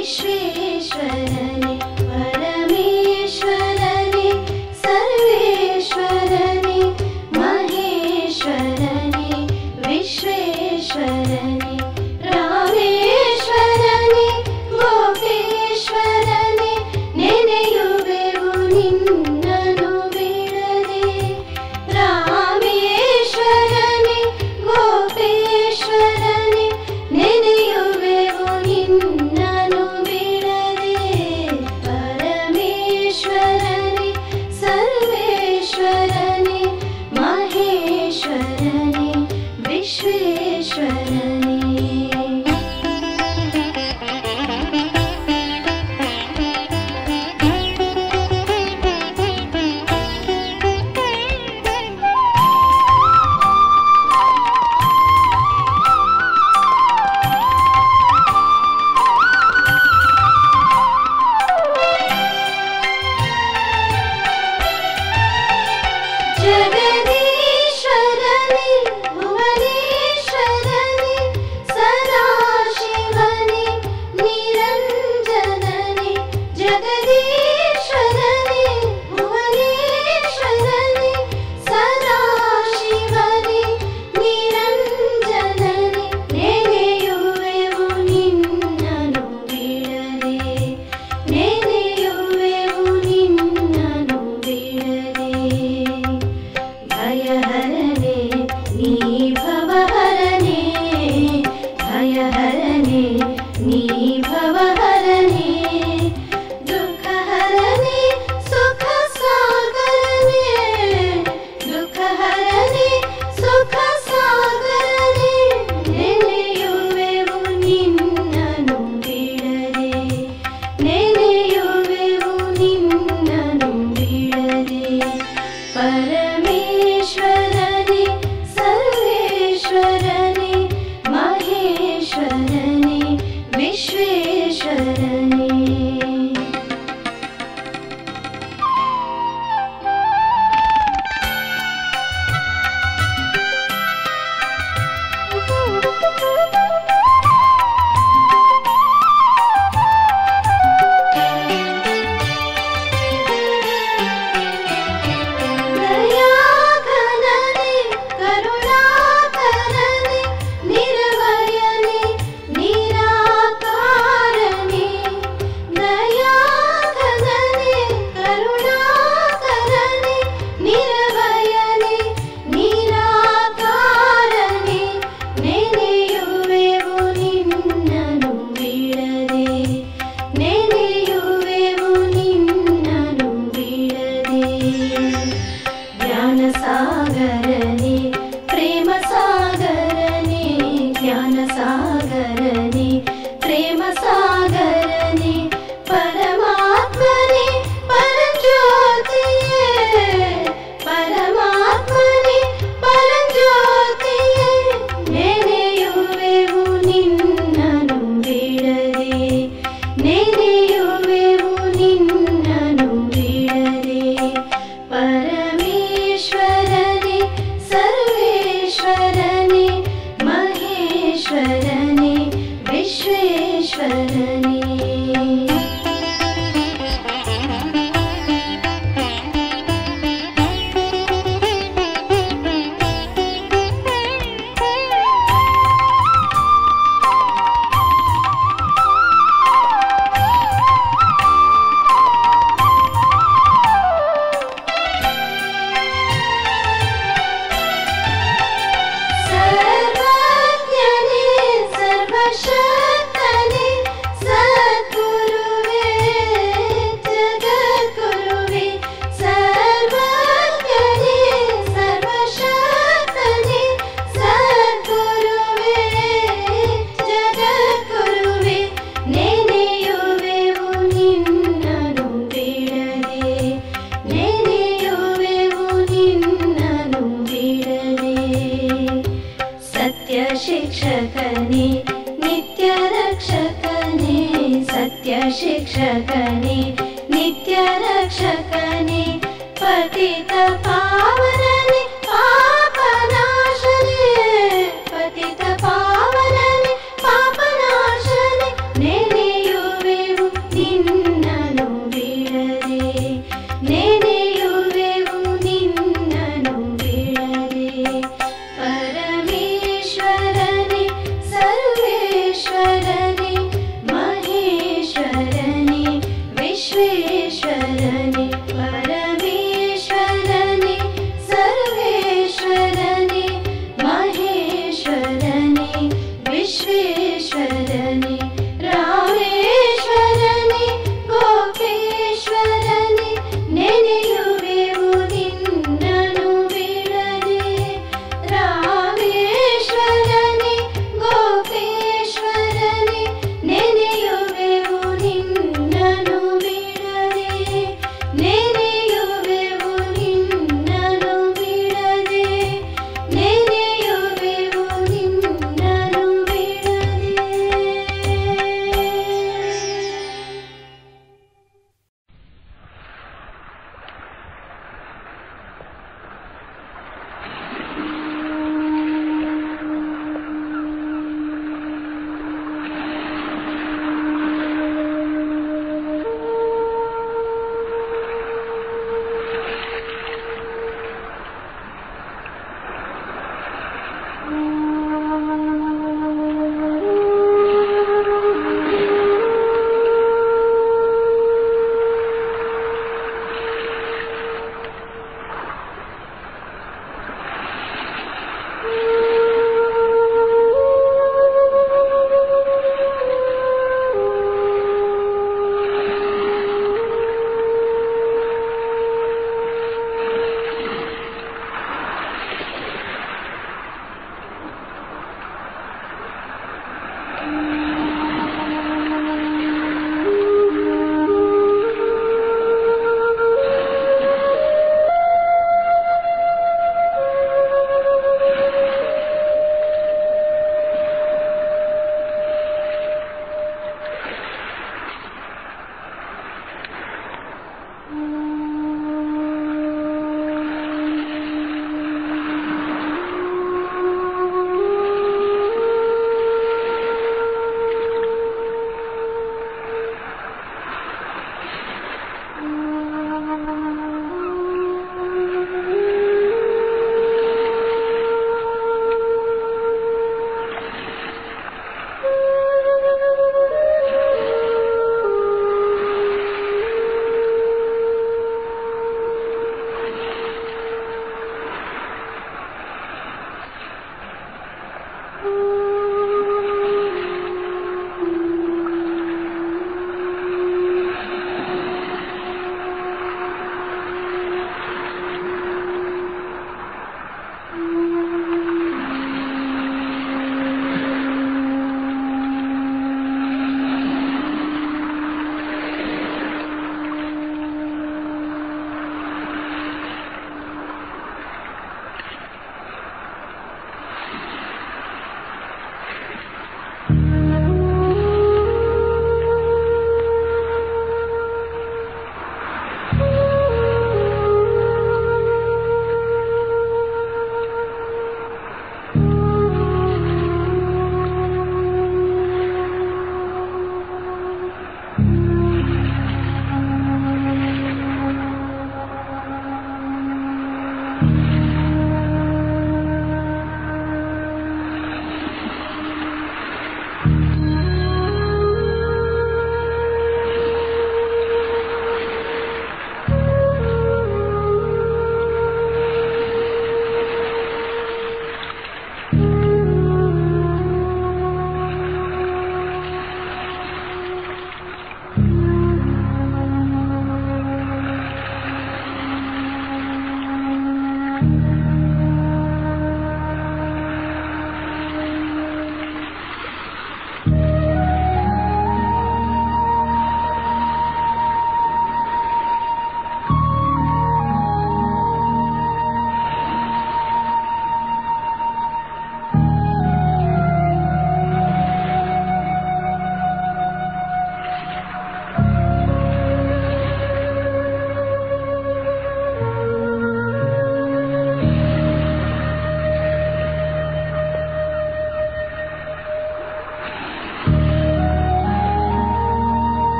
विश्वेश्वरने परमेश्वरने सर्वेश्वरने महेश्वरने विश्वेश्वरने रामेश्वरने गोपेश्वरने ನೆನೆಯುವೆವು ನಿನ್ನನು ಬಿಡದೆ ರಾಮೇಶ್ವರನೆ ಗೋಪೇಶ್ವರನೆ ನೆನೆಯುವೆವು ನಿನ್ನನು ಬಿಡದೆ ಪರಮೇಶ್ವರನೆ ಸರ್ವೇಶ್ವರನೆ ಮಹೇಶ್ವರನೆ ವಿಶ್ವೇಶ್ವರನೆ ಜಗದೀಶ್ವರನೆ ಭುವನೇಶ್ವರನೆ ಸದಾಶಿವನೆ ನಿರಂಜನನೆ ಜಗದೀಶ್ವರನೆ ಭುವನೇಶ್ವರನೆ ಸದಾಶಿವನೆ ನಿರಂಜನನೆ ನೆನೆಯುವೆವು ನಿನ್ನನು ಬಿಡದೆ ನೆನೆಯುವೆವು ನಿನ್ನನು ಬಿಡದೆ ಭಯಹರನೆ ನೀ ಭವಹರನೆ ಭಯಹರನೆ ನೀ ಭವಹರನೆ ದುಃಖಹರನೆ ಸುಖ ಸಾಗರನೆ ದುಃಖಹರನೆ ಸುಖ ಸಾಗರನೆ ನೆನೆಯುವೆವು ನಿನ್ನನು ಬಿಡದೆ ನೆನೆಯುವೆವು ನಿನ್ನನು ಬಿಡದೆ परमेश्वरने सर्वेश्वरने महेश्वरने विश्वेश्वरने दयाघनने करुणाकरने निर्भयने निराकारणे दयाघनने करुणाकरने निर्भयने निराकारणे ನೆನೆಯುವೆವು ನಿನ್ನನು ಬಿಡದೆ ನೆನೆಯುವೆವು ನಿನ್ನನು ಬಿಡದೆ ಜ್ಞಾನ ಸಾಗರನೆ ಪ್ರೇಮ ಸಾಗರನೆ ಜ್ಞಾನ ಸಾಗರನೆ ಪ್ರೇಮ ಸಾಗರನೆ ಪರಮಾತ್ಮನೆ ಪರಂಜ್ಯೋತಿಯೇ ಪರಮಾತ್ಮನೆ ಪರಂಜ್ಯೋತಿಯೇ ನೆನೆಯುವೆವು ನಿನ್ನನು ಬಿಡದೆ ನೆನೆಯುವೆವು ನಿನ್ನನು ಬಿಡದೆ परमेश्वरने सर्वेश्वरने महेश्वरने विश्वेश्वरने सर्वज्ञने सर्वशक्तने सद्गुरुवे जगद्गुरुवे सर्वज्ञने सर्वशक्तने सद्गुरुवे जगद्गुरुवे ನೆನೆಯುವೆವು ನಿನ್ನನು ಬಿಡದೆ ನೆನೆಯುವೆವು ನಿನ್ನನು ಬಿಡದೆ ಸತ್ಯ ಶಿಕ್ಷಕನೇ ನಿತ್ಯ ರಕ್ಷಕನೇ ಸತ್ಯ ಶಿಕ್ಷಕನೇ ನಿತ್ಯ ರಕ್ಷಕನೇ ಪತಿತ ಪಾವನನೆ ಪಾಪನಾಶನೇ ಪತಿತ ಪಾವನನೆ ಪಾಪನಾಶನೆ ನೆನೆಯುವೆ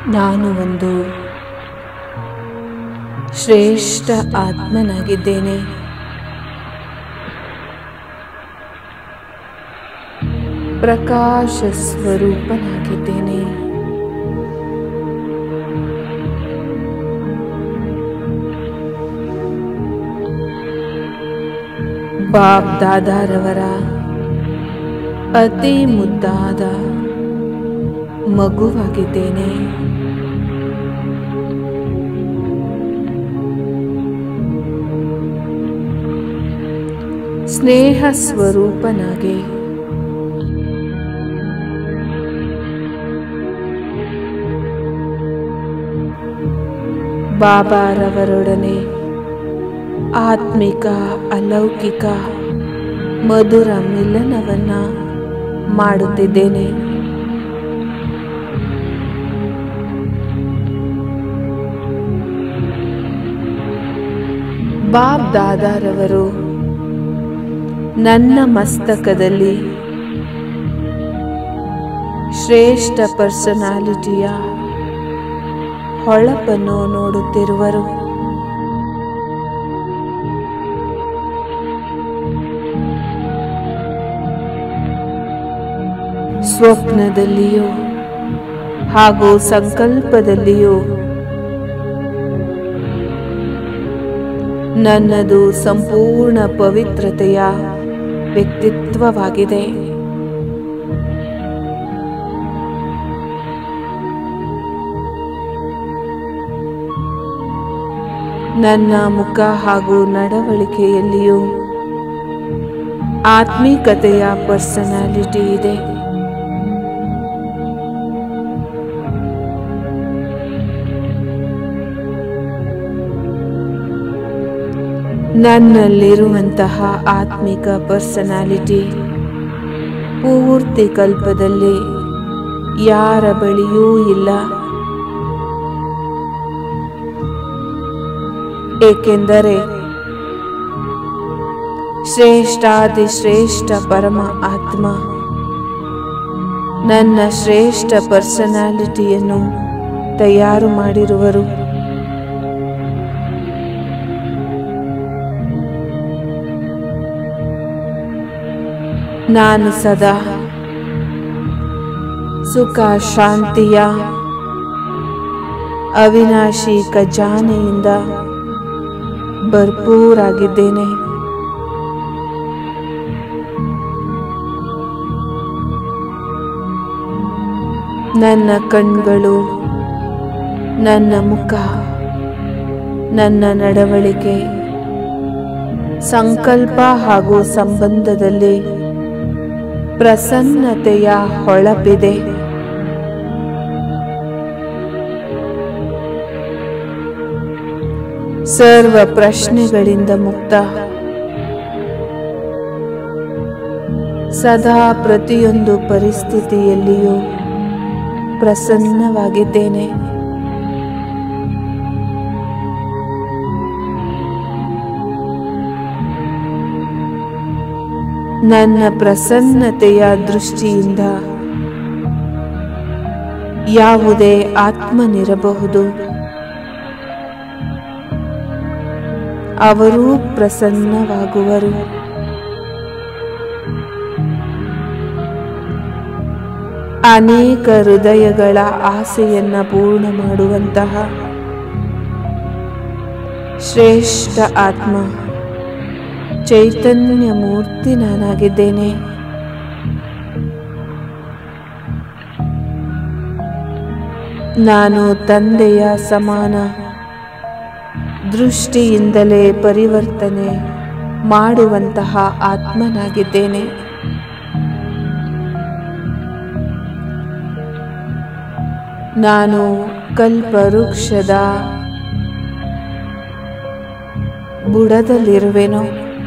ನಾನು ಒಂದು ಶ್ರೇಷ್ಠ ಆತ್ಮನಾಗಿದ್ದೇನೆ ಪ್ರಕಾಶ ಸ್ವರೂಪನಾಗಿದ್ದೇನೆ ಬಾಬ್ ದಾದಾರವರ ಅತಿ ಮುದ್ದಾದ ಮಗುವಾಗಿದ್ದೇನೆ ಸ್ನೇಹ ಸ್ವರೂಪನಾಗಿ ಬಾಬಾರವರೊಡನೆ ಆತ್ಮಿಕ ಅಲೌಕಿಕ ಮಧುರ ಮಿಲನವನ್ನ ಮಾಡುತ್ತಿದ್ದೇನೆ ಬಾಬ್ ದಾದಾರವರು ನನ್ನ ಮಸ್ತಕದಲ್ಲಿ ಶ್ರೇಷ್ಠ ಪರ್ಸನಾಲಿಟಿಯ ಹೊಳಪನ್ನು ನೋಡುತ್ತಿರುವರು ಸ್ವಪ್ನದಲ್ಲಿಯೂ ಹಾಗೂ ಸಂಕಲ್ಪದಲ್ಲಿಯೂ ನನ್ನದು ಸಂಪೂರ್ಣ ಪವಿತ್ರತೆಯ ವ್ಯಕ್ತಿತ್ವವಾಗಿದೆ ನನ್ನ ಮುಖ ಹಾಗೂ ನಡವಳಿಕೆಯಲ್ಲಿಯೂ ಆತ್ಮೀಕತೆಯ ಪರ್ಸನಾಲಿಟಿ ಇದೆ ನನ್ನಲ್ಲಿರುವಂತಹ ಆತ್ಮಿಕ ಪರ್ಸನಾಲಿಟಿ ಪೂರ್ತಿ ಕಲ್ಪದಲ್ಲಿ ಯಾರ ಬಳಿಯೂ ಇಲ್ಲ ಏಕೆಂದರೆ ಶ್ರೇಷ್ಠಾದಿ ಶ್ರೇಷ್ಠ ಪರಮ ಆತ್ಮ ನನ್ನ ಶ್ರೇಷ್ಠ ಪರ್ಸನಾಲಿಟಿಯನ್ನು ತಯಾರು ಮಾಡಿರುವರು ನಾನು ಸದಾ ಸುಖ ಶಾಂತಿಯ ಅವಿನಾಶಿ ಖಜಾನೆಯಿಂದ ಭರ್ಪೂರಾಗಿದ್ದೇನೆ ನನ್ನ ಕಣ್ಗಳು ನನ್ನ ಮುಖ ನನ್ನ ನಡವಳಿಕೆ ಸಂಕಲ್ಪ ಹಾಗೂ ಸಂಬಂಧದಲ್ಲಿ ಪ್ರಸನ್ನತೆಯ ಹೊಳಪಿದೆ ಸರ್ವ ಪ್ರಶ್ನೆಗಳಿಂದ ಮುಕ್ತ ಸದಾ ಪ್ರತಿಯೊಂದು ಪರಿಸ್ಥಿತಿಯಲ್ಲಿಯೂ ಪ್ರಸನ್ನವಾಗಿದ್ದೇನೆ ನನ್ನ ಪ್ರಸನ್ನತೆಯ ದೃಷ್ಟಿಯಿಂದ ಯಾವುದೇ ಆತ್ಮನಿರಬಹುದು ಅವರೂ ಪ್ರಸನ್ನವಾಗುವರು ಅನೇಕ ಹೃದಯಗಳ ಆಸೆಯನ್ನ ಪೂರ್ಣ ಮಾಡುವಂತಹ ಶ್ರೇಷ್ಠ ಆತ್ಮ ಚೈತನ್ಯ ಮೂರ್ತಿ ನಾನಾಗಿದ್ದೇನೆ ನಾನು ತಂದೆಯ ಸಮಾನ ದೃಷ್ಟಿಯಿಂದಲೇ ಪರಿವರ್ತನೆ ಮಾಡುವಂತಹ ಆತ್ಮನಾಗಿದ್ದೇನೆ ನಾನು ಕಲ್ಪವೃಕ್ಷದ ಬುಡದಲ್ಲಿರುವೆನು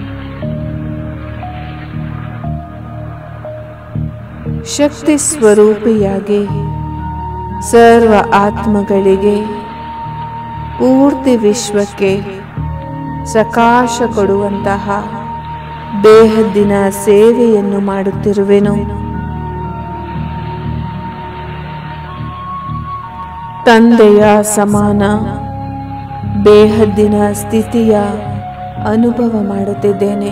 ಶಕ್ತಿ ಸ್ವರೂಪಿಯಾಗಿ ಸರ್ವ ಆತ್ಮಗಳಿಗೆ ಪೂರ್ತಿ ವಿಶ್ವಕ್ಕೆ ಸಕಾಶ ಕೊಡುವಂತಹ ಬೇಹದ್ದಿನ ಸೇವೆಯನ್ನು ಮಾಡುತ್ತಿರುವೆನು ತಂದೆಯ ಸಮಾನ ಬೇಹದ್ದಿನ ಸ್ಥಿತಿಯ ಅನುಭವ ಮಾಡುತ್ತಿದ್ದೇನೆ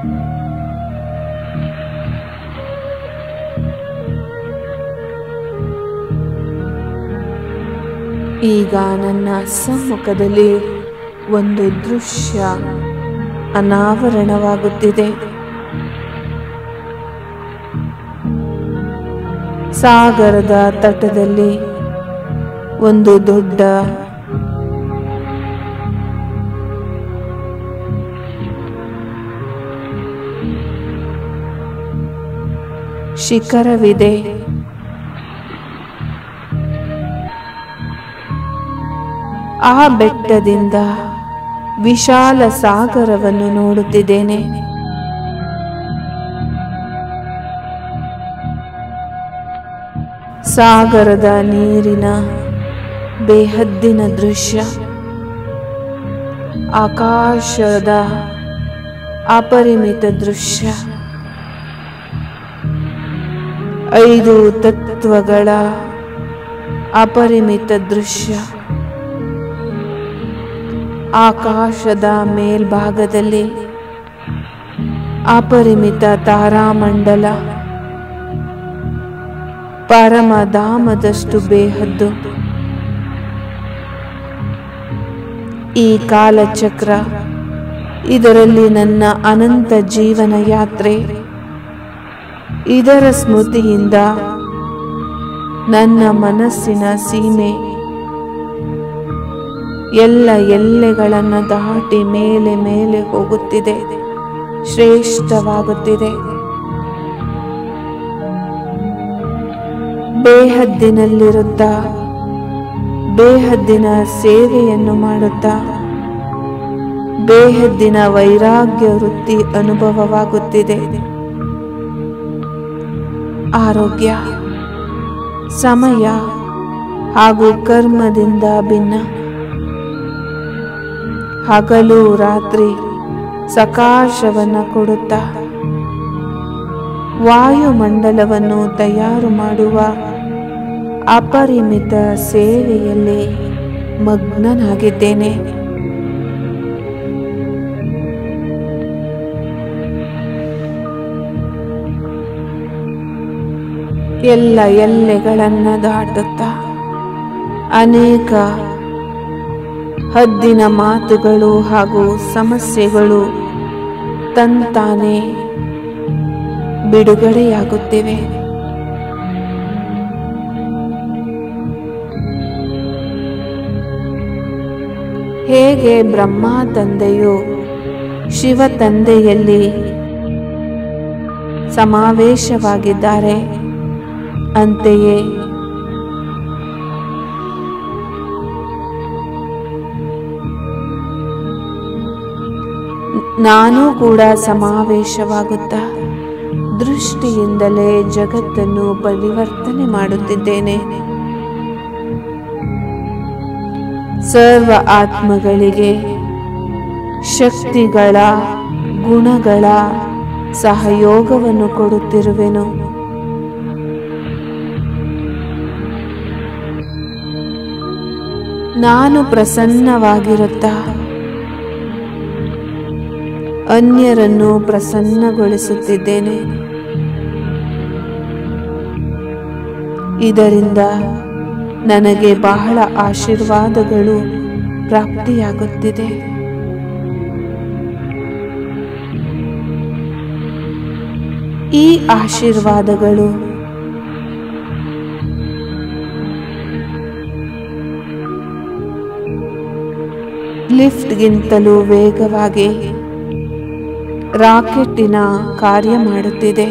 ಈಗ ನನ್ನ ಸಮ್ಮುಖದಲ್ಲಿ ಒಂದು ದೃಶ್ಯ ಅನಾವರಣವಾಗುತ್ತಿದೆ ಸಾಗರದ ತಟದಲ್ಲಿ ಒಂದು ದೊಡ್ಡ ಶಿಖರವಿದೆ ಆ ಬೆಟ್ಟದಿಂದ ವಿಶಾಲ ಸಾಗರವನ್ನು ನೋಡುತ್ತಿದ್ದೇನೆ ಸಾಗರದ ನೀರಿನ ಬೇಹದ್ದಿನ ದೃಶ್ಯ ಆಕಾಶದ ಅಪರಿಮಿತ ದೃಶ್ಯ ಐದು ತತ್ವಗಳ ಅಪರಿಮಿತ ದೃಶ್ಯ ಆಕಾಶದ ಮೇಲ್ಭಾಗದಲ್ಲಿ ಅಪರಿಮಿತ ತಾರಾಮಂಡಲ ಪರಮಧಾಮದಷ್ಟು ಬೇಹದ್ದು ಈ ಕಾಲಚಕ್ರ ಇದರಲ್ಲಿ ನನ್ನ ಅನಂತ ಜೀವನ ಯಾತ್ರೆ ಇದರ ಸ್ಮೃತಿಯಿಂದ ನನ್ನ ಮನಸ್ಸಿನ ಸೀಮೆ ಎಲ್ಲ ಎಲ್ಲೆಗಳನ್ನು ದಾಟಿ ಮೇಲೆ ಮೇಲೆ ಹೋಗುತ್ತಿದೆ ಶ್ರೇಷ್ಠವಾಗುತ್ತಿದೆ ಬೇಹದ್ದಿನಲ್ಲಿರುತ್ತಾ ಬೇಹದ್ದಿನ ಸೇವೆಯನ್ನು ಮಾಡುತ್ತಾ ಬೇಹದ್ದಿನ ವೈರಾಗ್ಯ ವೃತ್ತಿ ಅನುಭವವಾಗುತ್ತಿದೆ ಆರೋಗ್ಯ ಸಮಯ ಹಾಗೂ ಕರ್ಮದಿಂದ ಭಿನ್ನ ಹಗಲು ರಾತ್ರಿ ಸಕಾಶವನ್ನು ಕೊಡುತ್ತಾ ವಾಯುಮಂಡಲವನ್ನು ತಯಾರು ಮಾಡುವ ಅಪರಿಮಿತ ಸೇವೆಯಲ್ಲಿ ಮಗ್ನನಾಗಿದ್ದೇನೆ ಎಲ್ಲ ಎಲ್ಲೆಗಳನ್ನು ದಾಟುತ್ತಾ ಅನೇಕ ಹದ್ದಿನ ಮಾತುಗಳು ಹಾಗೂ ಸಮಸ್ಯೆಗಳು ತಂತಾನೆ ಬಿಡುಗಡೆಯಾಗುತ್ತಿವೆ ಹೇಗೆ ಬ್ರಹ್ಮ ತಂದೆಯು ಶಿವ ತಂದೆಯಲ್ಲಿ ಸಮಾವೇಶವಾಗಿದ್ದಾರೆ ಅಂತೆಯೇ ನಾನು ಕೂಡ ಸಮಾವೇಶವಾಗುತ್ತಾ ದೃಷ್ಟಿಯಿಂದಲೇ ಜಗತ್ತನ್ನು ಪರಿವರ್ತನೆ ಮಾಡುತ್ತಿದ್ದೇನೆ ಸರ್ವ ಆತ್ಮಗಳಿಗೆ ಶಕ್ತಿಗಳ ಗುಣಗಳ ಸಹಯೋಗವನ್ನು ಕೊಡುತ್ತಿರುವೆನು ನಾನು ಪ್ರಸನ್ನವಾಗಿರುತ್ತಾ ಅನ್ಯರನ್ನು ಪ್ರಸನ್ನಗೊಳಿಸುತ್ತಿದ್ದೇನೆ ಇದರಿಂದ ನನಗೆ ಬಹಳ ಆಶೀರ್ವಾದಗಳು ಪ್ರಾಪ್ತಿಯಾಗುತ್ತಿದೆ ಈ ಆಶೀರ್ವಾದಗಳು ಲಿಫ್ಟ್ಗಿಂತಲೂ ವೇಗವಾಗಿ ರಾಕೆಟ್ಟಿನ ಕಾರ್ಯ ಮಾಡುತ್ತಿದೆ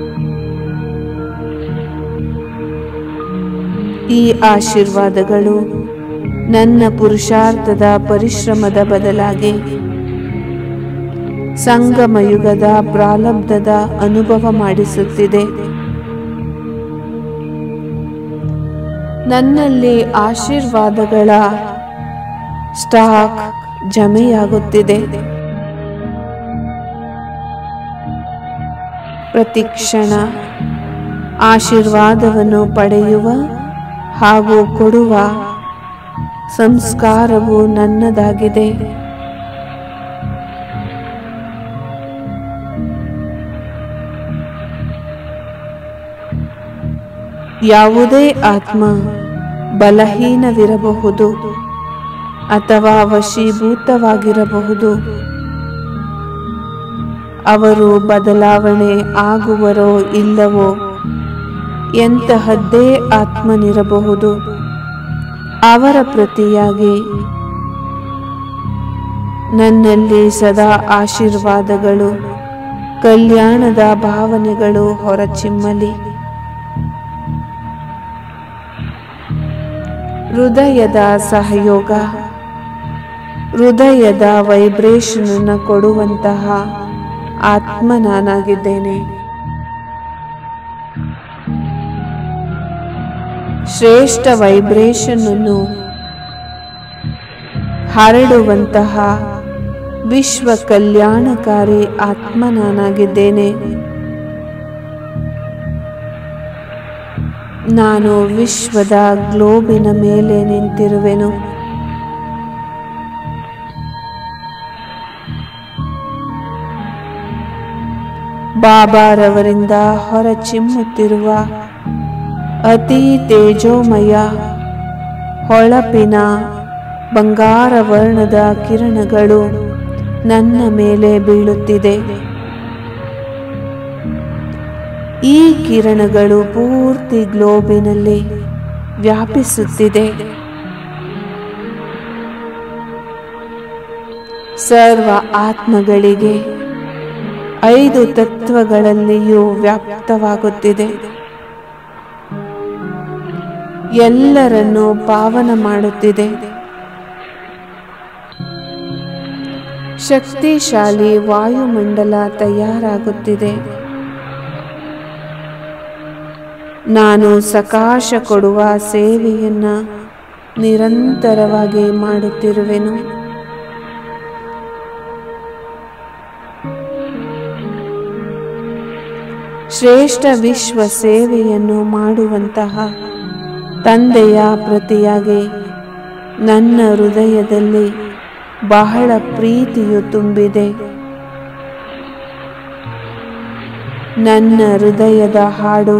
ಈ ಆಶೀರ್ವಾದಗಳು ನನ್ನ ಪುರುಷಾರ್ಥದ ಪರಿಶ್ರಮದ ಬದಲಾಗಿ ಸಂಗಮಯುಗದ ಪ್ರಾರಬ್ಧದ ಅನುಭವ ಮಾಡಿಸುತ್ತಿದೆ ನನ್ನಲ್ಲಿ ಆಶೀರ್ವಾದಗಳ ಸ್ಟಾಕ್ ಜಮೆಯಾಗುತ್ತಿದೆ ಪ್ರತಿಕ್ಷಣ ಆಶೀರ್ವಾದವನ್ನು ಪಡೆಯುವ ಹಾಗೂ ಕೊಡುವ ಸಂಸ್ಕಾರವು ನನ್ನದಾಗಿದೆ ಯಾವುದೇ ಆತ್ಮ ಬಲಹೀನವಿರಬಹುದು ಅಥವಾ ವಶೀಭೂತವಾಗಿರಬಹುದು ಅವರು ಬದಲಾವಣೆ ಆಗುವರೋ ಇಲ್ಲವೋ ಎಂತಹದ್ದೇ ಆತ್ಮನಿರಬಹುದು ಅವರ ಪ್ರತಿಯಾಗಿ ನನ್ನಲ್ಲಿ ಸದಾ ಆಶೀರ್ವಾದಗಳು ಕಲ್ಯಾಣದ ಭಾವನೆಗಳು ಹೊರಚಿಮ್ಮಲಿ ಹೃದಯದ ಸಹಯೋಗ ಹೃದಯದ ವೈಬ್ರೇಷನ್ ಅನ್ನು ಕೊಡುವಂತಹ ಆತ್ಮ ನಾನಾಗಿದ್ದೇನೆ ಶ್ರೇಷ್ಠ ವೈಬ್ರೇಷನ್ ಅನ್ನು ಹರಡುವಂತಹ ವಿಶ್ವ ಕಲ್ಯಾಣಕಾರಿ ಆತ್ಮ ನಾನಾಗಿದ್ದೇನೆ ನಾನು ವಿಶ್ವದ ಗ್ಲೋಬಿನ ಮೇಲೆ ನಿಂತಿರುವೆನು ಬಾಬಾರವರಿಂದ ಹೊರಚಿಮ್ಮುತ್ತಿರುವ ಅತಿ ತೇಜೋಮಯ ಹೊಳಪಿನ ಬಂಗಾರ ವರ್ಣದ ಕಿರಣಗಳು ನನ್ನ ಮೇಲೆ ಬೀಳುತ್ತಿದೆ ಈ ಕಿರಣಗಳು ಪೂರ್ತಿ ಗ್ಲೋಬಿನಲ್ಲಿ ವ್ಯಾಪಿಸುತ್ತಿದೆ ಸರ್ವ ಆತ್ಮಗಳಿಗೆ ಐದು ತತ್ವಗಳಲ್ಲಿಯೂ ವ್ಯಾಪ್ತವಾಗುತ್ತಿದೆ ಎಲ್ಲರನ್ನೂ ಪಾವನ ಮಾಡುತ್ತಿದೆ ಶಕ್ತಿಶಾಲಿ ವಾಯುಮಂಡಲ ತಯಾರಾಗುತ್ತಿದೆ ನಾನು ಸಕಾಶ ಕೊಡುವ ಸೇವೆಯನ್ನ ನಿರಂತರವಾಗಿ ಮಾಡುತ್ತಿರುವೆನು ಶ್ರೇಷ್ಠ ವಿಶ್ವ ಸೇವೆಯನ್ನು ಮಾಡುವಂತಹ ತಂದೆಯ ಪ್ರತಿಯಾಗಿ ನನ್ನ ಹೃದಯದಲ್ಲಿ ಬಹಳ ಪ್ರೀತಿಯು ತುಂಬಿದೆ ನನ್ನ ಹೃದಯದ ಹಾಡು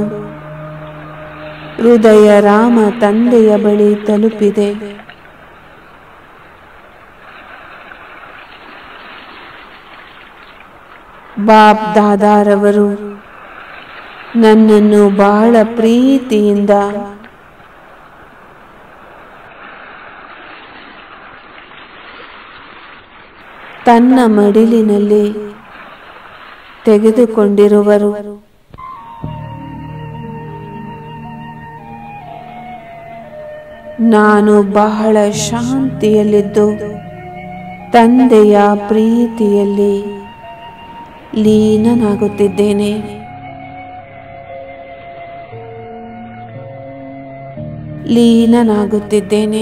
ಹೃದಯ ರಾಮ ತಂದೆಯ ಬಳಿ ತಲುಪಿದೆ ಬಾಬ್ ದಾದಾರವರು ನನ್ನನ್ನು ಬಹಳ ಪ್ರೀತಿಯಿಂದ ತನ್ನ ಮಡಿಲಿನಲ್ಲಿ ತೆಗೆದುಕೊಂಡಿರುವರು ನಾನು ಬಹಳ ಶಾಂತಿಯಲ್ಲಿದ್ದು ತಂದೆಯ ಪ್ರೀತಿಯಲ್ಲಿ ಲೀನನಾಗುತ್ತಿದ್ದೇನೆ ಲೀನನಾಗುತ್ತಿದ್ದೇನೆ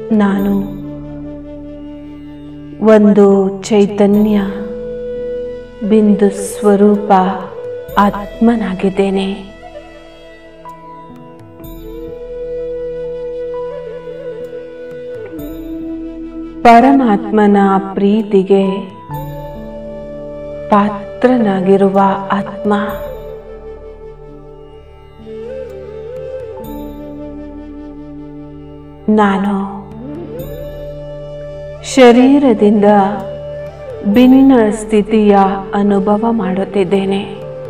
ನಾನು ಒಂದು ಚೈತನ್ಯ ಬಿಂದು ಸ್ವರೂಪ ಆತ್ಮನಾಗಿದ್ದೇನೆ ಪರಮಾತ್ಮನ ಪ್ರೀತಿಗೆ ಪಾತ್ರನಾಗಿರುವ ಆತ್ಮ ನಾನು ಶರೀರದಿಂದ ಭಿನ್ನ ಸ್ಥಿತಿಯ ಅನುಭವ ಮಾಡುತ್ತಿದ್ದೇನೆ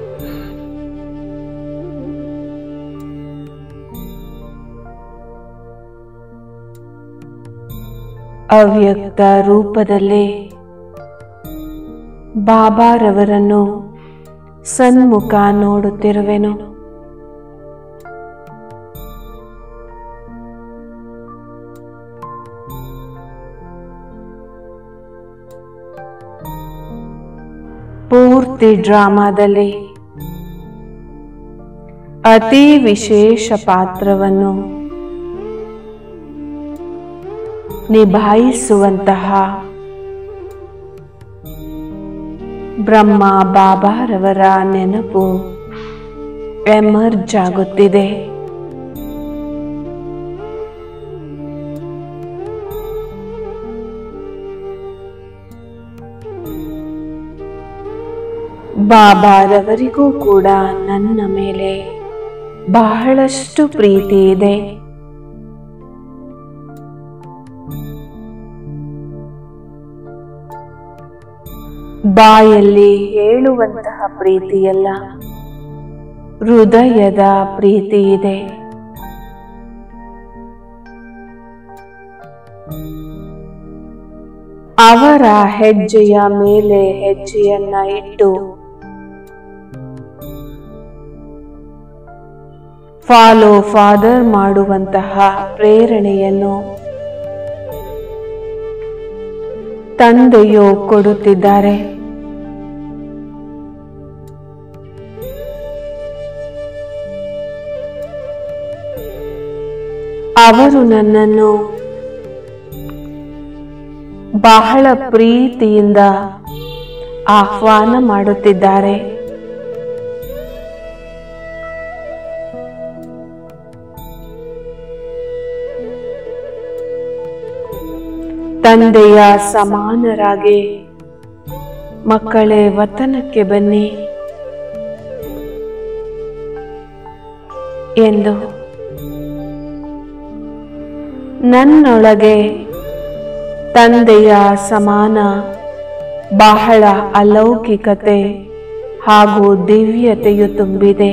ಅವ್ಯಕ್ತ ರೂಪದಲ್ಲಿ ಬಾಬಾರವರನ್ನು ಸನ್ಮುಖ ನೋಡುತ್ತಿರುವೆನು ಪೂರ್ತಿ ಡ್ರಾಮಾದಲ್ಲಿ ಅತಿ ವಿಶೇಷ ಪಾತ್ರವನ್ನು ನಿಭಾಯಿಸುವಂತಹ ಬ್ರಹ್ಮ ಬಾಬಾರವರ ನೆನಪು ಎಮರ್ಜ್ ಆಗುತ್ತಿದೆ ಬಾಬಾರವರಿಗೂ ಕೂಡ ನನ್ನ ಮೇಲೆ ಬಹಳಷ್ಟು ಪ್ರೀತಿ ಇದೆ ಬಾಯಲ್ಲಿ ಹೇಳುವಂತಹ ಪ್ರೀತಿಯಲ್ಲ ಹೃದಯದ ಪ್ರೀತಿ ಇದೆ ಅವರ ಹೆಜ್ಜೆಯ ಮೇಲೆ ಹೆಜ್ಜೆಯನ್ನ ಇಟ್ಟು ಫಾಲೋ ಫಾದರ್ ಮಾಡುವಂತಹ ಪ್ರೇರಣೆಯನ್ನು ತಂದೆಯು ಕೊಡುತ್ತಿದ್ದಾರೆ ಅವರು ನನ್ನನ್ನು ಬಹಳ ಪ್ರೀತಿಯಿಂದ ಆಹ್ವಾನ ಮಾಡುತ್ತಿದ್ದಾರೆ ತಂದೆಯ ಸಮಾನರಾಗಿ ಮಕ್ಕಳೇ ವತನಕ್ಕೆ ಬನ್ನಿ ಎಂದು ನನ್ನೊಳಗೆ ತಂದೆಯ ಸಮಾನ ಬಹಳ ಅಲೌಕಿಕತೆ ಹಾಗೂ ದಿವ್ಯತೆಯು ತುಂಬಿದೆ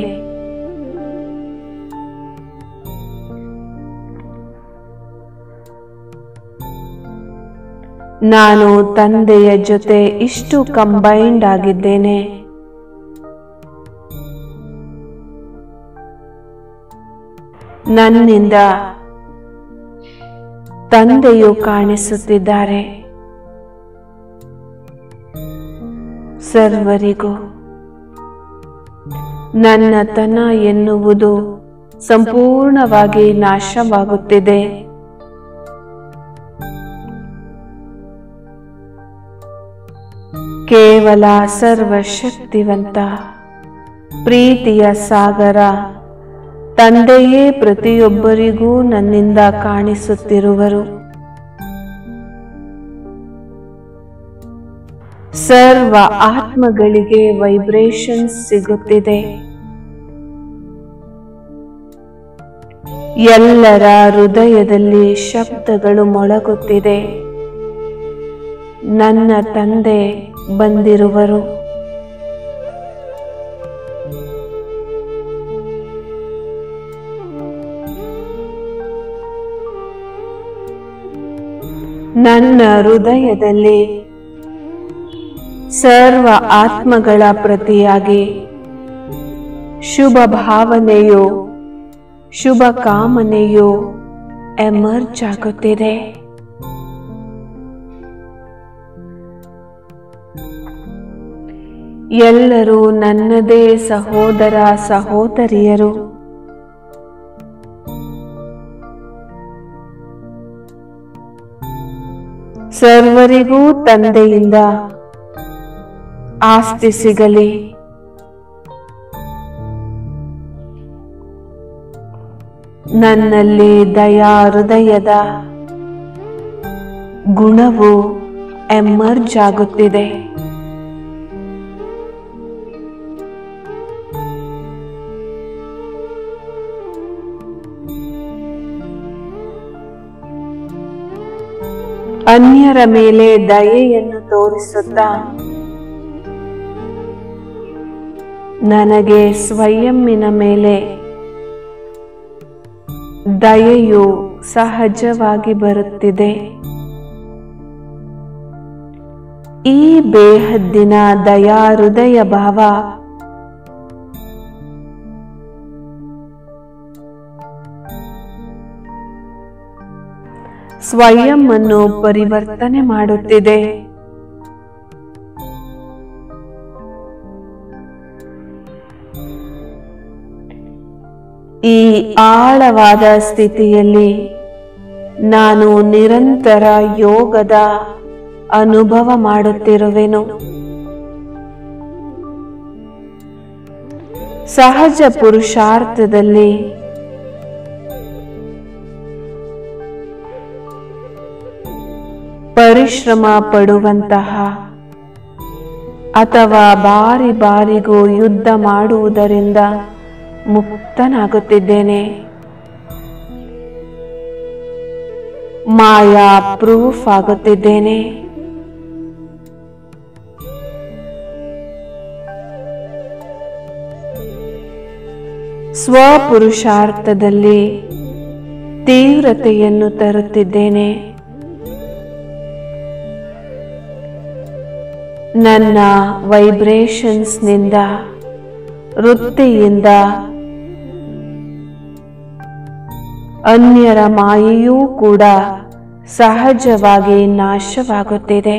ನಾನು ತಂದೆಯ ಜೊತೆ ಇಷ್ಟು ಕಂಬೈಂಡ್ ಆಗಿದ್ದೇನೆ ನನ್ನಿಂದ ತಂದೆಯು ಕಾಣಿಸುತ್ತಿದ್ದಾರೆ ಸರ್ವರಿಗೂ ನನ್ನತನ ಎನ್ನುವುದು ಸಂಪೂರ್ಣವಾಗಿ ನಾಶವಾಗುತ್ತಿದೆ ಕೇವಲ ಸರ್ವಶಕ್ತಿವಂತ ಪ್ರೀತಿಯ ಸಾಗರ ತಂದೆಯೇ ಪ್ರತಿಯೊಬ್ಬರಿಗೂ ನನ್ನಿಂದ ಕಾಣಿಸುತ್ತಿರುವರು ಸರ್ವ ಆತ್ಮಗಳಿಗೆ ವೈಬ್ರೇಷನ್ಸ್ ಸಿಗುತ್ತಿದೆ ಎಲ್ಲರ ಹೃದಯದಲ್ಲಿ ಶಬ್ದಗಳು ಮೊಳಗುತ್ತಿದೆ ನನ್ನ ತಂದೆ ಬಂದಿರುವರು ನನ್ನ ಹೃದಯದಲ್ಲಿ ಸರ್ವ ಆತ್ಮಗಳ ಪ್ರತಿಯಾಗಿ ಶುಭ ಭಾವನೆಯು ಶುಭ ಕಾಮನೆಯು ಎಮರ್ಜ್ ಆಗುತ್ತಿದೆ ಎಲ್ಲರೂ ನನ್ನದೇ ಸಹೋದರ ಸಹೋದರಿಯರು ಸರ್ವರಿಗೂ ತಂದೆಯಿಂದ ಆಸ್ತಿ ಸಿಗಲಿ ನನ್ನಲ್ಲಿ ದಯಾ ಹೃದಯದ ಗುಣವು ಎಮರ್ಜ್ ಆಗುತ್ತಿದೆ ಅನ್ಯರ ಮೇಲೆ ದಯೆಯನ್ನು ತೋರಿಸುತ್ತಾ ನನಗೆ ಸ್ವಯಂನ ಮೇಲೆ ದಯೆಯು ಸಹಜವಾಗಿ ಬರುತ್ತಿದೆ ಈ ಬೇಹದ್ದಿನ ದಯಾ ಹೃದಯ ಭಾವ ಸ್ವಯಂ ಅನ್ನು ಪರಿವರ್ತನೆ ಮಾಡುತ್ತಿದೆ ಈ ಆಳವಾದ ಸ್ಥಿತಿಯಲ್ಲಿ ನಾನು ನಿರಂತರ ಯೋಗದ ಅನುಭವ ಮಾಡುತ್ತಿರುವೆನು ಸಹಜ ಪುರುಷಾರ್ಥದಲ್ಲಿ ಪರಿಶ್ರಮ ಪಡುವಂತಹ ಅಥವಾ ಬಾರಿ ಬಾರಿಗೂ ಯುದ್ಧ ಮಾಡುವುದರಿಂದ ಮುಕ್ತನಾಗುತ್ತಿದ್ದೇನೆ ಮಾಯಾ ಪ್ರೂಫ್ ಆಗುತ್ತಿದ್ದೇನೆ ಸ್ವಪುರುಷಾರ್ಥದಲ್ಲಿ ತೀವ್ರತೆಯನ್ನು ತರುತ್ತಿದ್ದೇನೆ ನನ್ನ ವೈಬ್ರೇಷನ್ಸ್ನಿಂದ ವೃತ್ತಿಯಿಂದ ಅನ್ಯರ ಮಾಯೆಯೂ ಕೂಡ ಸಹಜವಾಗಿ ನಾಶವಾಗುತ್ತಿದೆ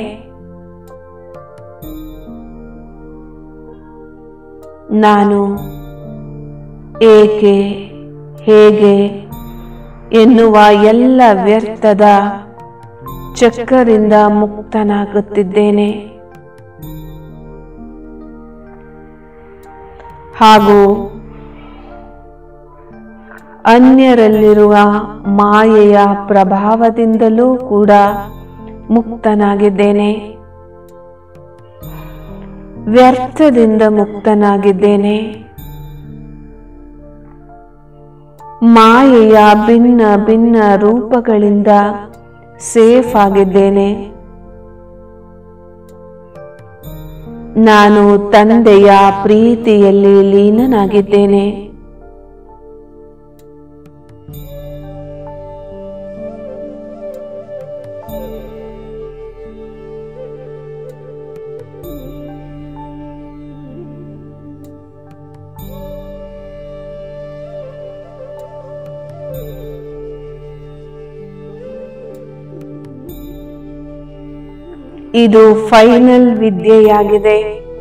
ನಾನು ಏಕೆ ಹೇಗೆ ಎನ್ನುವ ಎಲ್ಲ ವ್ಯರ್ಥದ ಚಕ್ಕರಿಂದ ಮುಕ್ತನಾಗುತ್ತಿದ್ದೇನೆ ಹಾಗೂ ಅನ್ಯರಲ್ಲಿರುವ ಮಾಯೆಯ ಪ್ರಭಾವದಿಂದಲೂ ಕೂಡ ಮುಕ್ತನಾಗಿದ್ದೇನೆ ವ್ಯರ್ಥದಿಂದ ಮುಕ್ತನಾಗಿದ್ದೇನೆ ಮಾಯೆಯ ಭಿನ್ನ ಭಿನ್ನ ರೂಪಗಳಿಂದ ಸೇಫ್ ಆಗಿದ್ದೇನೆ ನಾನು ತಂದೆಯ ಪ್ರೀತಿಯಲ್ಲಿ ಲೀನನಾಗಿದ್ದೇನೆ ಇದು ಫೈನಲ್ ವಿದ್ಯೆಯಾಗಿದೆ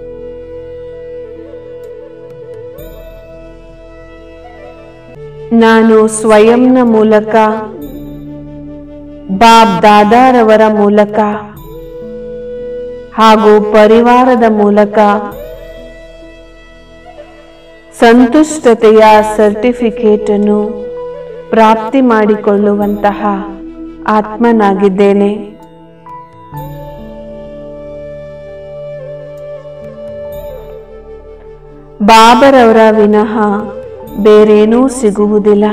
ನಾನು ಸ್ವಯಂನ ಮೂಲಕ ಬಾಬ್ ದಾದಾರವರ ಮೂಲಕ ಹಾಗೂ ಪರಿವಾರದ ಮೂಲಕ ಸಂತುಷ್ಟತೆಯ ಸರ್ಟಿಫಿಕೇಟ್ ಅನ್ನು ಪ್ರಾಪ್ತಿ ಮಾಡಿಕೊಳ್ಳುವಂತಹ ಆತ್ಮನಾಗಿದ್ದೇನೆ ಬಾಬರವರ ವಿನಃ ಬೇರೇನೂ ಸಿಗುವುದಿಲ್ಲ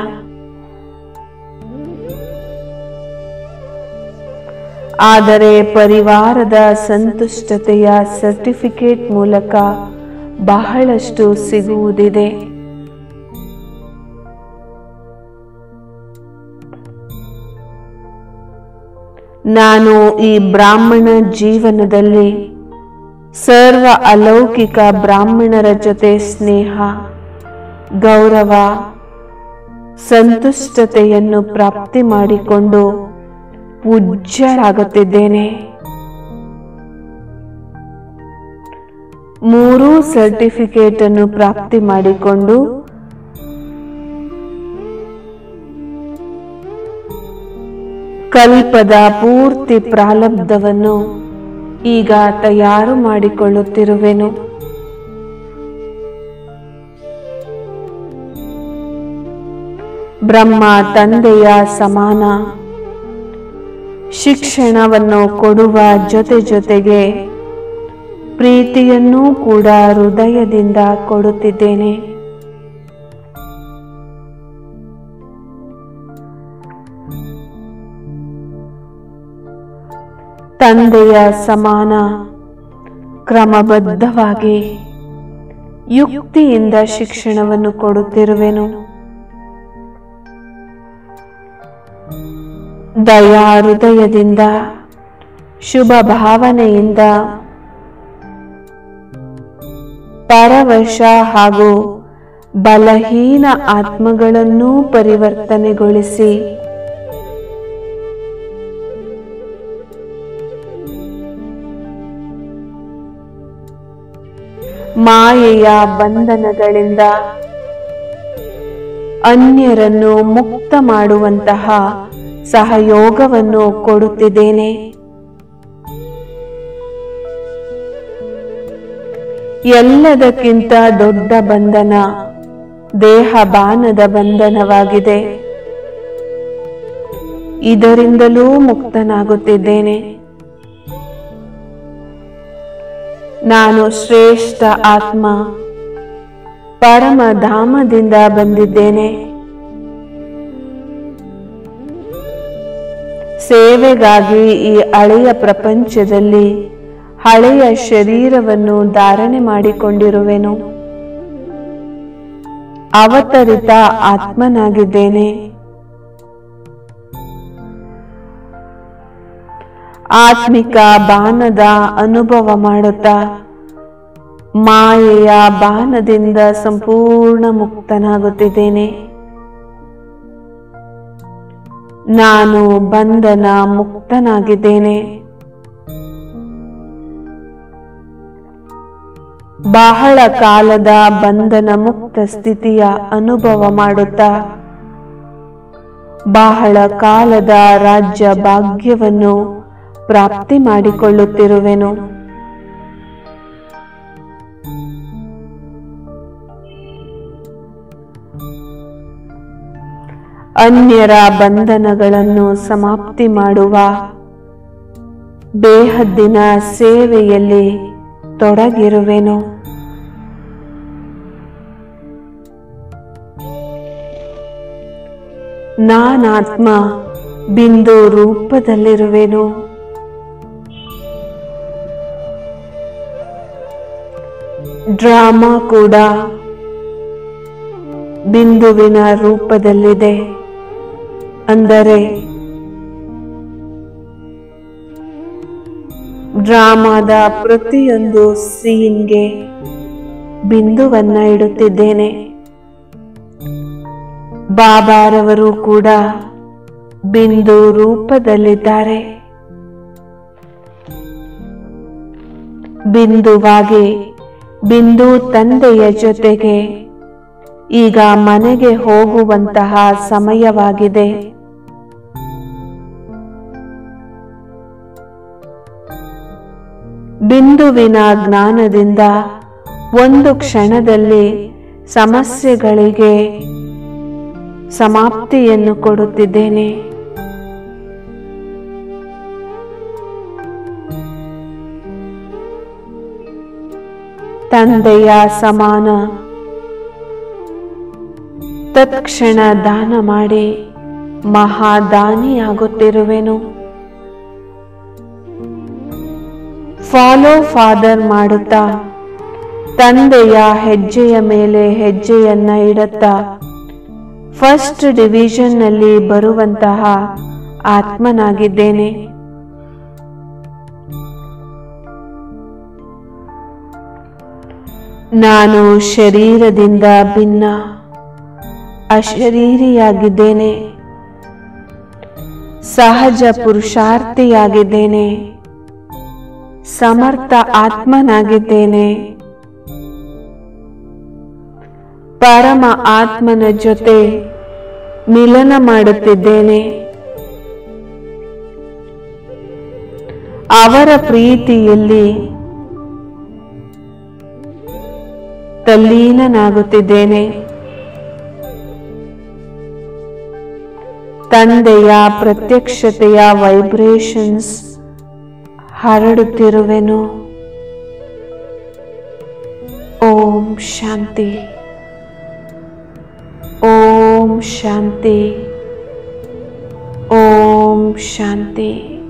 ಆದರೆ ಪರಿವಾರದ ಸಂತುಷ್ಟತೆಯ ಸರ್ಟಿಫಿಕೇಟ್ ಮೂಲಕ ಬಹಳಷ್ಟು ಸಿಗುವುದಿದೆ ನಾನು ಈ ಬ್ರಾಹ್ಮಣ ಜೀವನದಲ್ಲಿ ಸರ್ವ ಅಲೌಕಿಕ ಬ್ರಾಹ್ಮಣರ ಜೊತೆ ಸ್ನೇಹ ಗೌರವ ಸಂತುಷ್ಟತೆಯನ್ನು ಪ್ರಾಪ್ತಿ ಮಾಡಿಕೊಂಡು ಪೂಜ್ಯರಾಗುತ್ತಿದ್ದೇನೆ ಮೂರೂ ಸರ್ಟಿಫಿಕೇಟ್ ಅನ್ನು ಪ್ರಾಪ್ತಿ ಮಾಡಿಕೊಂಡು ಕಲ್ಪದ ಪೂರ್ತಿ ಪ್ರಾರಬ್ಧವನ್ನು ಈಗ ತಯಾರು ಮಾಡಿಕೊಳ್ಳುತ್ತಿರುವೆನು ಬ್ರಹ್ಮ ತಂದೆಯ ಸಮಾನ ಶಿಕ್ಷಣವನ್ನು ಕೊಡುವ ಜೊತೆ ಜೊತೆಗೆ ಪ್ರೀತಿಯನ್ನೂ ಕೂಡ ಹೃದಯದಿಂದ ಕೊಡುತ್ತಿದ್ದೇನೆ ತಂದೆಯ ಸಮಾನ ಕ್ರಮಬದ್ಧವಾಗಿ ಯುಕ್ತಿಯಿಂದ ಶಿಕ್ಷಣವನ್ನು ಕೊಡುತ್ತಿರುವೆನು ದಯಾ ಹೃದಯದಿಂದ ಶುಭ ಭಾವನೆಯಿಂದ ಪರವಶ ಹಾಗೂ ಬಲಹೀನ ಆತ್ಮಗಳನ್ನೂ ಪರಿವರ್ತನೆಗೊಳಿಸಿ ಮಾಯೆಯ ಬಂಧನಗಳಿಂದ ಅನ್ಯರನ್ನು ಮುಕ್ತ ಮಾಡುವಂತಹ ಸಹಯೋಗವನ್ನು ಕೊಡುತ್ತಿದ್ದೇನೆ ಎಲ್ಲದಕ್ಕಿಂತ ದೊಡ್ಡ ಬಂಧನ ದೇಹ ಬಾನದ ಬಂಧನವಾಗಿದೆ ಇದರಿಂದಲೂ ಮುಕ್ತನಾಗುತ್ತಿದ್ದೇನೆ ನಾನು ಶ್ರೇಷ್ಠ ಆತ್ಮ ಪರಮಧಾಮದಿಂದ ಬಂದಿದ್ದೇನೆ ಸೇವೆಗಾಗಿ ಈ ಹಳೆಯ ಪ್ರಪಂಚದಲ್ಲಿ ಹಳೆಯ ಶರೀರವನ್ನು ಧಾರಣೆ ಮಾಡಿಕೊಂಡಿರುವೆನು ಅವತರಿತ ಆತ್ಮನಾಗಿದ್ದೇನೆ ಆತ್ಮಿಕ ಬಾನದ ಅನುಭವ ಮಾಡುತ್ತಾ ಮಾಯೆಯ ಬಾನದಿಂದ ಸಂಪೂರ್ಣ ಮುಕ್ತನಾಗುತ್ತಿದ್ದೇನೆ ನಾನು ಬಂಧನ ಮುಕ್ತನಾಗಿದ್ದೇನೆ ಬಹಳ ಕಾಲದ ಬಂಧನ ಮುಕ್ತ ಸ್ಥಿತಿಯ ಅನುಭವ ಮಾಡುತ್ತಾ ಬಹಳ ಕಾಲದ ರಾಜ್ಯ ಭಾಗ್ಯವನ್ನು ಪ್ರಾಪ್ತಿ ಮಾಡಿಕೊಳ್ಳುತ್ತಿರುವೆನು ಅನ್ಯರ ಬಂಧನಗಳನ್ನು ಸಮಾಪ್ತಿ ಮಾಡುವ ಬೇಹದ್ದಿನ ಸೇವೆಯಲ್ಲಿ ತೊಡಗಿರುವೆನು ನಾನಾತ್ಮ ಬಿಂದು ರೂಪದಲ್ಲಿರುವೆನು ಡ್ರಾಮಾ ಕೂಡ ಬಿಂದುವಿನ ರೂಪದಲ್ಲಿದೆ ಅಂದರೆ ಡ್ರಾಮಾದ ಪ್ರತಿಯೊಂದು ಸೀನ್ಗೆ ಬಿಂದುವನ್ನ ಇಡುತ್ತಿದ್ದೇನೆ ಬಾಬಾರವರು ಕೂಡ ಬಿಂದು ರೂಪದಲ್ಲಿದ್ದಾರೆ ಬಿಂದುವಾಗಿ ಬಿಂದು ತಂದೆಯ ಜೊತೆಗೆ ಈಗ ಮನೆಗೆ ಹೋಗುವಂತಹ ಸಮಯವಾಗಿದೆ ಬಿಂದುವಿನ ಜ್ಞಾನದಿಂದ ಒಂದು ಕ್ಷಣದಲ್ಲಿ ಸಮಸ್ಯೆಗಳಿಗೆ ಸಮಾಪ್ತಿಯನ್ನು ಕೊಡುತ್ತಿದ್ದೇನೆ ತಂದೆಯ ಸಮಾನ ತತ್ಕ್ಷಣ ದಾನ ಮಾಡಿ ಮಹಾದಾನಿಯಾಗುತ್ತಿರುವೆನು ಫಾಲೋ ಫಾದರ್ ಮಾಡುತ್ತಾ ತಂದೆಯ ಹೆಜ್ಜೆಯ ಮೇಲೆ ಹೆಜ್ಜೆಯನ್ನ ಇಡುತ್ತಾ ಫಸ್ಟ್ ಡಿವಿಷನ್ನಲ್ಲಿ ಬರುವಂತಹ ಆತ್ಮನಾಗಿದ್ದೇನೆ ನಾನು ಶರೀರದಿಂದ ಭಿನ್ನ ಅಶರೀರಿಯಾಗಿದ್ದೇನೆ ಸಹಜ ಪುರುಷಾರ್ಥಿಯಾಗಿದ್ದೇನೆ ಸಮರ್ಥ ಆತ್ಮನಾಗಿದ್ದೇನೆ ಪರಮ ಆತ್ಮನ ಜೊತೆ ಮಿಲನ ಮಾಡುತ್ತಿದ್ದೇನೆ ಅವರ ಪ್ರೀತಿಯಲ್ಲಿ ತಲ್ಲೀನನಾಗುತ್ತಿದ್ದೇನೆ ತಂದೆಯ ಪ್ರತ್ಯಕ್ಷತೆಯ ವೈಬ್ರೇಷನ್ಸ್ ಹರಡುತ್ತಿರುವೆನು ಓಂ ಶಾಂತಿ ಓಂ ಶಾಂತಿ ಓಂ ಶಾಂತಿ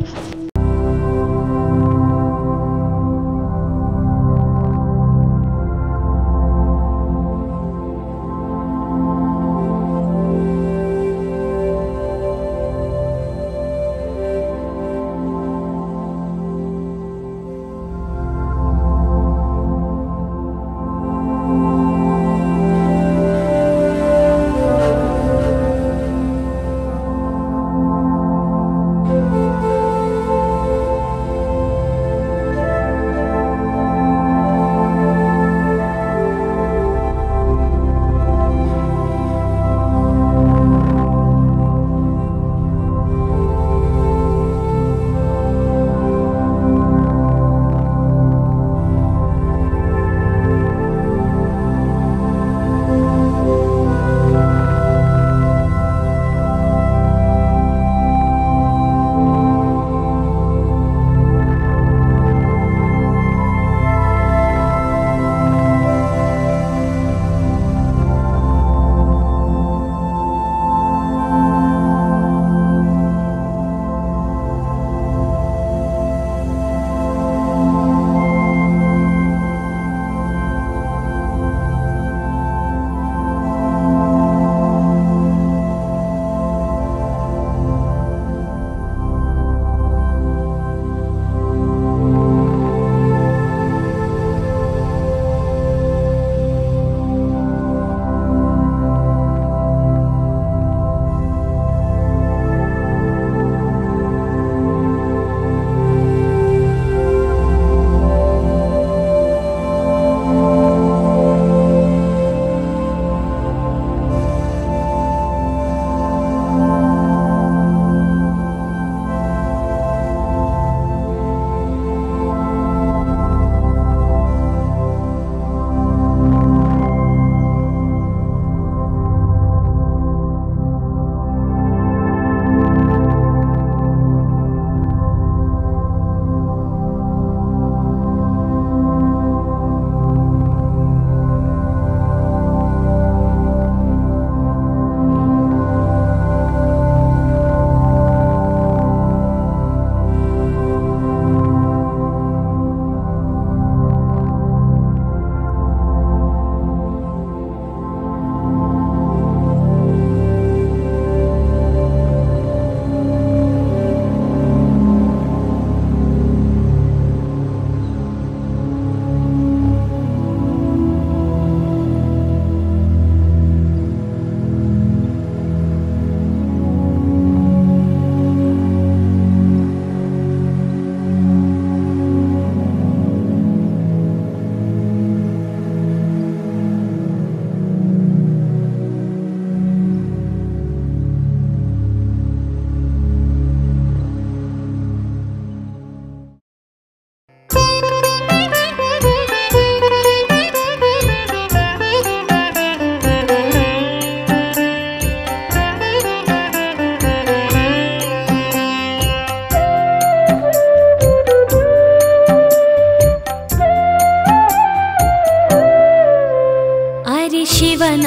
ಶಿವನ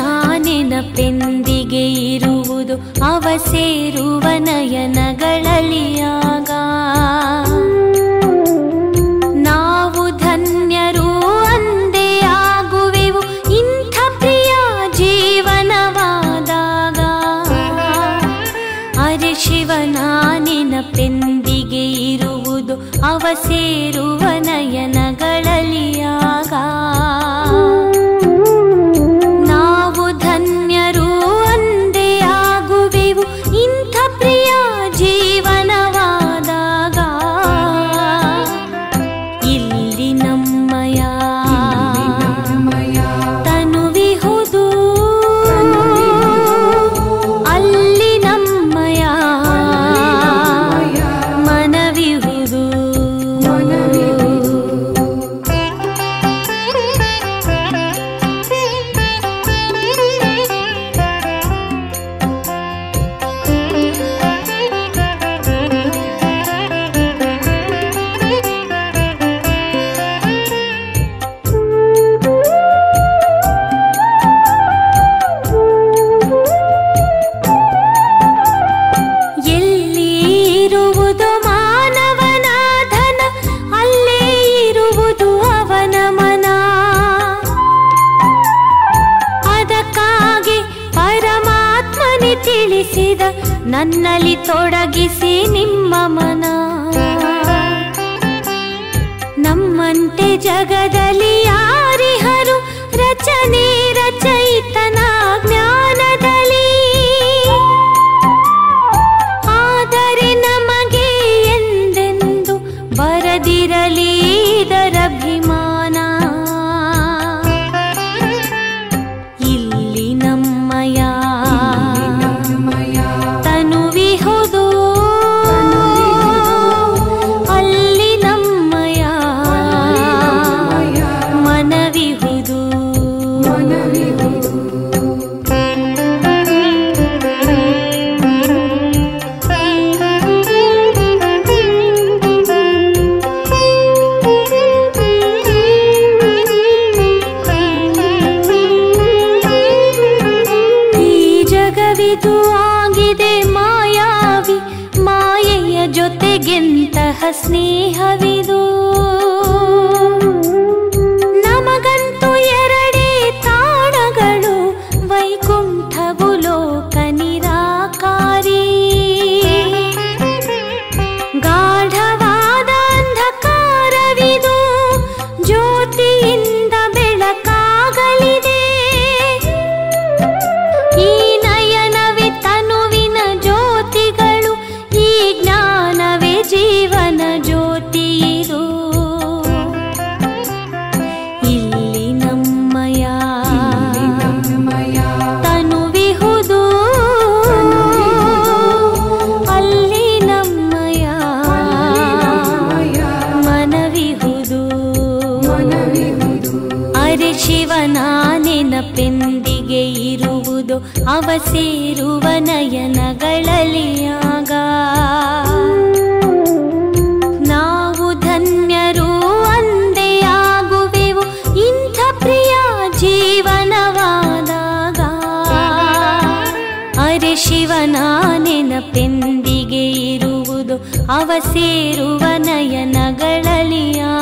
ನೆನಪೆಂದಿಗೆ ಇರುವುದು ಅವ ಸೇರುವ ನಯನಗಳಲಿಯಾಗ ನಾವು ಧನ್ಯರು ಅಂದೇ ಆಗುವೆವು ಇಂಥ ಪ್ರಿಯ ಜೀವನವಾದಾಗ ಅರೆ ಶಿವನ ನೆನಪೆಂದಿಗೆ ಇರುವುದು ಅವ ಸೇರುವ ನಯನಗಳಲಿಯಾಗ ನಾವು ಧನ್ಯರು ಅಂದೇ ಆಗುವೆವು ಇಂಥ ಪ್ರಿಯ ಜೀವನವಾದಾಗ ಇಲ್ಲಿ ನಮ್ಮಯ ತನುವಿಹುದು ಅಲ್ಲಿ ನಮ್ಮಯ ಮನವಿಹುದು ನನ್ನಲ್ಲಿ ತೊಡಗಿಸಿ ನಿಮ್ಮ ಮನ ನಮ್ಮಂತೆ ಜಗದಲ್ಲಿ ಯಾರಿಹರು ರಚನೆ ರಚಯಿತನ ಜ್ಞಾನದಲ್ಲಿ ಆದರೆ ನಮಗೆ ಎಂದೆಂದು ಬರದಿರಲಿ ಇದರಭಿಮಾನ ಇಲ್ಲಿ ನಮ್ಮಯ ತನುವಿಹುದು ಅಲ್ಲಿ ನಮ್ಮಯ ಮನವಿಹುದು ಈ ಜಗವಿದು ಆಗಿದೆ ಮಾಯಾವಿ ಮಾಯೆಯ ಜೊತೆಗೆಂತಹ ಸ್ನೇಹವಿದು ನಮಗಂತೂ ಎರಡೇ ತಾಣಗಳು ವೈಕುಂಠವು ಲೋಕ ನಿರಾಕಾರಿ ಗಾಢವಾದ ಅಂಧಕಾರವಿದು ಜ್ಯೋತಿಯಿಂದ ಬೆಳಕಾಗಲಿದೆ ಈ ನಯನವೇ ತನುವಿನ ಜ್ಯೋತಿಗಳು ಈ ಜ್ಞಾನವೇ ಜೀವನ ಜ್ಯೋತಿ ಇದು ಇಲ್ಲಿ ನಮ್ಮಯ ತನುವಿಹುದು ಅಲ್ಲಿ ನಮ್ಮಯ ಮನವಿಹುದು ಅರೆ ಶಿವನ ನೆನಪೆಂದಿಗೆ ಇರುವುದು ಅವ ಸೇರುವ ನಯನಗಳಲ್ಲಿ ಆಗ ನಾವು ಧನ್ಯರು ಅಂದೇ ಆಗುವೆವು ಇಂಥ ಪ್ರಿಯ ಜೀವನವಾದಾಗ ಅರೆ ಶಿವನ ನೆನಪೆಂದಿಗೆ ಇರುವುದು ಅವ ಸೇರುವ ನಯನಗಳಲ್ಲಿ